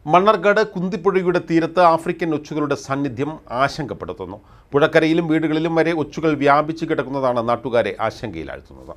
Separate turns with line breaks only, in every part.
മണ്ണർക്കാട് കുന്തിപ്പുഴയുടെ തീരത്ത് ആഫ്രിക്കൻ ഒച്ചുകളുടെ സാന്നിധ്യം ആശങ്കപ്പെടുത്തുന്നു പുഴക്കരയിലും വീടുകളിലും വരെ ഒച്ചുകൾ വ്യാപിച്ചു കിടക്കുന്നതാണ് നാട്ടുകാരെ ആശങ്കയിലാഴ്ത്തുന്നത്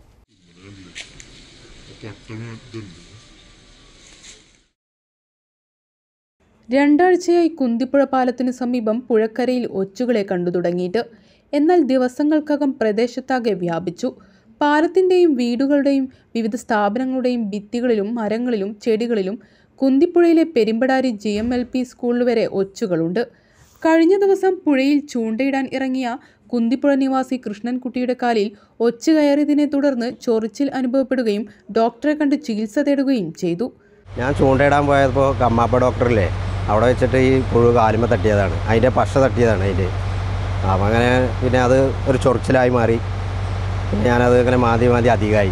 രണ്ടാഴ്ചയായി കുന്തിപ്പുഴ പാലത്തിനു സമീപം പുഴക്കരയിൽ ഒച്ചുകളെ കണ്ടു തുടങ്ങിയിട്ട് എന്നാൽ ദിവസങ്ങൾക്കകം പ്രദേശത്താകെ വ്യാപിച്ചു പാലത്തിൻ്റെയും വീടുകളുടെയും വിവിധ സ്ഥാപനങ്ങളുടെയും ഭിത്തികളിലും മരങ്ങളിലും ചെടികളിലും കുന്തിപ്പുഴയിലെ Perumbadari G M L P സ്കൂളിൽ വരെ ഒച്ചുകളുണ്ട് കഴിഞ്ഞ ദിവസം പുഴയിൽ ചൂണ്ടയിടാൻ ഇറങ്ങിയ കുന്തിപ്പുഴ നിവാസി കൃഷ്ണൻകുട്ടിയുടെ കാലിൽ ഒച്ചു കയറിയതിനെ തുടർന്ന് ചൊറിച്ചിൽ അനുഭവപ്പെടുകയും ഡോക്ടറെ കണ്ട് ചികിത്സ തേടുകയും ചെയ്തു
ഞാൻ ചൂണ്ടയിടാൻ പോയപ്പോൾ കമ്മാപ്പ ഡോക്ടറില്ലേ അവിടെ വെച്ചിട്ട് ഈ പുഴു കാലുമ തട്ടിയതാണ് അതിൻ്റെ പശ തട്ടിയതാണ് അതിൻ്റെ അപ്പം അങ്ങനെ പിന്നെ അത് ഒരു ചൊറിച്ചിലായി മാറി പിന്നെ ഞാനത് ഇങ്ങനെ മാതി മാതി അധികമായി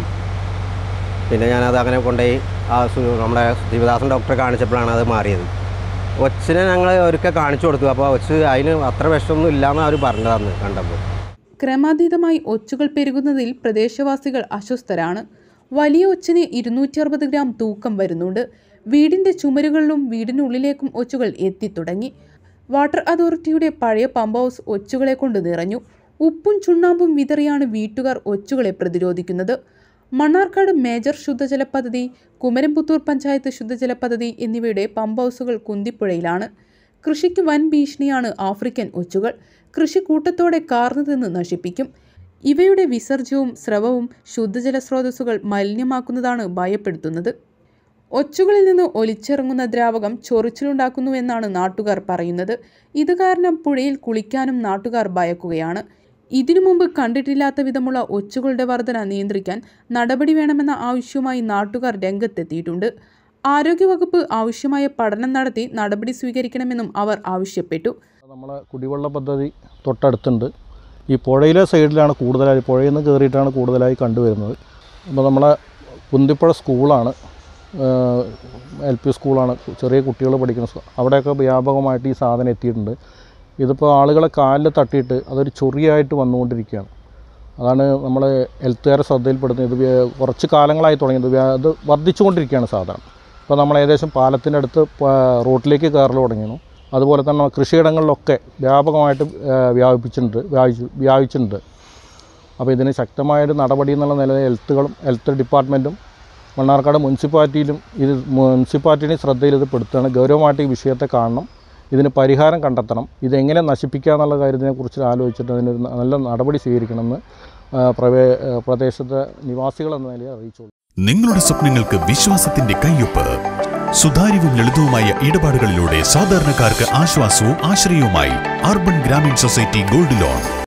പിന്നെ ഞാനത് അങ്ങനെ കൊണ്ടുപോയി ആ സു- നമ്മുടെ ശിവദാസൻ ഡോക്ടറെ കാണിച്ചപ്പോഴാണ് അത് മാറിയത് ഒച്ചിനെ ഞങ്ങൾ ഒരിക്കൽ കാണിച്ചു കൊടുത്തു അപ്പോൾ ഒച്ച് അതിന് അത്ര വിഷമൊന്നും ഇല്ലയെന്ന് അവർ പറഞ്ഞതാണ് കണ്ടപ്പോൾ
ക്രമാതീതമായി ഒച്ചുകൾ പെരുകുന്നതിൽ പ്രദേശവാസികൾ അസ്വസ്ഥരാണ് വലിയ ഒച്ചിന് ഇരുന്നൂറ്റി അറുപത് ഗ്രാം തൂക്കം വരുന്നുണ്ട് വീടിന്റെ ചുമരുകളിലും വീടിനുള്ളിലേക്കും ഒച്ചുകൾ എത്തിത്തുടങ്ങി വാട്ടർ അതോറിറ്റിയുടെ പഴയ പമ്പ് ഹൗസ് ഒച്ചുകളെ കൊണ്ട് നിറഞ്ഞു ഉപ്പും ചുണ്ണാമ്പും വിതറിയാണ് വീട്ടുകാർ ഒച്ചുകളെ പ്രതിരോധിക്കുന്നത് മണ്ണാർക്കാട് മേജർ ശുദ്ധജല പദ്ധതി കുമരംപുത്തൂർ പഞ്ചായത്ത് ശുദ്ധജല പദ്ധതി എന്നിവയുടെ പമ്പ് ഹൗസുകൾ കുന്തിപ്പുഴയിലാണ് കൃഷിക്ക് വൻ ഭീഷണിയാണ് ആഫ്രിക്കൻ ഒച്ചുകൾ കൃഷി കൂട്ടത്തോടെ കാർന്നു തിന്ന് നശിപ്പിക്കും ഇവയുടെ വിസർജ്യവും സ്രവവും ശുദ്ധജല സ്രോതസ്സുകൾ മലിനമാക്കുന്നതാണ് ഭയപ്പെടുത്തുന്നത് ഒച്ചുകളിൽ നിന്ന് ഒലിച്ചിറങ്ങുന്ന ദ്രാവകം ചൊറിച്ചിലുണ്ടാക്കുന്നുവെന്നാണ് നാട്ടുകാർ പറയുന്നത് ഇത് കാരണം പുഴയിൽ കുളിക്കാനും നാട്ടുകാർ ഭയക്കുകയാണ് ഇതിനു മുമ്പ് കണ്ടിട്ടില്ലാത്ത വിധമുള്ള ഒച്ചുകളുടെ വർധന നിയന്ത്രിക്കാൻ നടപടി വേണമെന്ന ആവശ്യവുമായി നാട്ടുകാർ രംഗത്തെത്തിയിട്ടുണ്ട് ആരോഗ്യവകുപ്പ് ആവശ്യമായ പഠനം നടത്തി നടപടി സ്വീകരിക്കണമെന്നും അവർ ആവശ്യപ്പെട്ടു
നമ്മളെ കുടിവെള്ള പദ്ധതി തൊട്ടടുത്തുണ്ട് ഈ പുഴയിലെ സൈഡിലാണ് കൂടുതലായി പുഴയിൽ നിന്ന് കയറിയിട്ടാണ് കൂടുതലായി കണ്ടുവരുന്നത് അപ്പോൾ നമ്മളെ കുന്തിപ്പുഴ സ്കൂളാണ് എൽ പി സ്കൂളാണ് ചെറിയ കുട്ടികൾ പഠിക്കുന്ന സ്കൂൾ അവിടെയൊക്കെ വ്യാപകമായിട്ട് ഈ സാധനം എത്തിയിട്ടുണ്ട് ഇതിപ്പോൾ ആളുകളെ കാലിൽ തട്ടിയിട്ട് അതൊരു ചൊറിയായിട്ട് വന്നുകൊണ്ടിരിക്കുകയാണ് അതാണ് നമ്മൾ ഹെൽത്തുകാരെ ശ്രദ്ധയിൽപ്പെടുന്നത് ഇത് വ്യ- കുറച്ച് കാലങ്ങളായി തുടങ്ങിയത് വ്യ- അത് വർദ്ധിച്ചുകൊണ്ടിരിക്കുകയാണ് സാധനം ഇപ്പോൾ നമ്മൾ ഏകദേശം പാലത്തിൻ്റെ അടുത്ത് പ- റോട്ടിലേക്ക് കയറൽ തുടങ്ങിയിരുന്നു അതുപോലെ തന്നെ കൃഷിയിടങ്ങളിലൊക്കെ വ്യാപകമായിട്ട് ആ, വ്യാപിച്ചിട്ടുണ്ട് വ്യാപിച്ചു വ്യാപിച്ചിട്ടുണ്ട് അപ്പോൾ ഇതിന് ശക്തമായൊരു നടപടി എന്നുള്ള നിലയിൽ ഹെൽത്തുകളും ഹെൽത്ത് ഡിപ്പാർട്ട്മെൻറ്റും മണ്ണാർക്കാട് മുനിസിപ്പാലിറ്റിയിലും ഇത് മുനിസിപ്പാലിറ്റിയുടെ ശ്രദ്ധയിൽ ഇത് പെടുത്തുകയാണ് ഗൗരവമായിട്ട് ഈ വിഷയത്തെ കാണണം ഇതിന് പരിഹാരം കണ്ടെത്തണം ഇതെങ്ങനെ നശിപ്പിക്കുക എന്നുള്ള കാര്യത്തിനെക്കുറിച്ച് ആലോചിച്ചിട്ട് അതിനൊരു നല്ല നടപടി സ്വീകരിക്കണമെന്ന് ആ, പ്രവേ ആ, പ്രദേശത്തെ നിവാസികൾ എന്ന നിലയിൽ അറിയിച്ചു
നിങ്ങളുടെ സ്വപ്നങ്ങൾക്ക് വിശ്വാസത്തിന്റെ കയ്യൊപ്പ് സുതാര്യവും ലളിതവുമായ ഇടപാടുകളിലൂടെ സാധാരണക്കാർക്ക് ആശ്വാസവും ആശ്രയവുമായി urban Grameen society gold loan